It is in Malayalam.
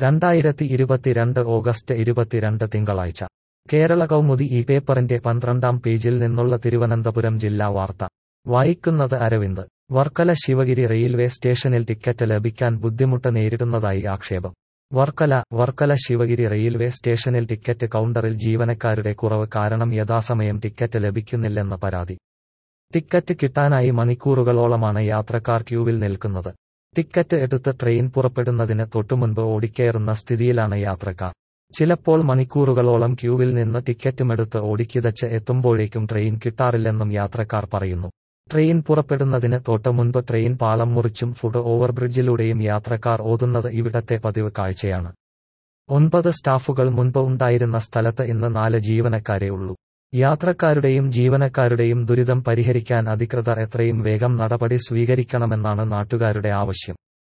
രണ്ടായിരത്തി ഇരുപത്തിരണ്ട് ഓഗസ്റ്റ് ഇരുപത്തിരണ്ട് തിങ്കളാഴ്ച കേരള കൗമുദി ഈ പേപ്പറിന്റെ പന്ത്രണ്ടാം പേജിൽ നിന്നുള്ള തിരുവനന്തപുരം ജില്ലാ വാർത്ത വായിക്കുന്നത് അരവിന്ദ് വർക്കല ശിവഗിരി റെയിൽവേ സ്റ്റേഷനിൽ ടിക്കറ്റ് ലഭിക്കാൻ ബുദ്ധിമുട്ട് നേരിടുന്നതായി ആക്ഷേപം വർക്കല വർക്കല ശിവഗിരി റെയിൽവേ സ്റ്റേഷനിൽ ടിക്കറ്റ് കൗണ്ടറിൽ ജീവനക്കാരുടെ കുറവ് കാരണം യഥാസമയം ടിക്കറ്റ് ലഭിക്കുന്നില്ലെന്ന് പരാതി ടിക്കറ്റ് കിട്ടാനായി മണിക്കൂറുകളോളമാണ് യാത്രക്കാർ ക്യൂവിൽ നിൽക്കുന്നത് ടിക്കറ്റ് എടുത്ത് ട്രെയിൻ പുറപ്പെടുന്നതിന് തൊട്ടുമുൻപ് ഓടിക്കയറുന്ന സ്ഥിതിയിലാണ് യാത്രക്കാർ ചിലപ്പോൾ മണിക്കൂറുകളോളം ക്യൂവിൽ നിന്ന് ടിക്കറ്റുമെടുത്ത് ഓടിക്കിതച്ച് എത്തുമ്പോഴേക്കും ട്രെയിൻ കിട്ടാറില്ലെന്നും യാത്രക്കാർ പറയുന്നു ട്രെയിൻ പുറപ്പെടുന്നതിന് തൊട്ട് മുൻപ് ട്രെയിൻ പാളം മുറിച്ചും ഫുഡ് ഓവർബ്രിഡ്ജിലൂടെയും യാത്രക്കാർ ഓതുന്നത് ഇവിടത്തെ പതിവ് കാഴ്ചയാണ് ഒൻപത് സ്റ്റാഫുകൾ മുൻപ് ഉണ്ടായിരുന്ന സ്ഥലത്ത് ഇന്ന് നാല് ജീവനക്കാരേ ഉള്ളൂ യാത്രക്കാരുടെയും ജീവനക്കാരുടെയും ദുരിതം പരിഹരിക്കാൻ അധികൃതർ എത്രയും വേഗം നടപടി സ്വീകരിക്കണമെന്നാണ് നാട്ടുകാരുടെ ആവശ്യം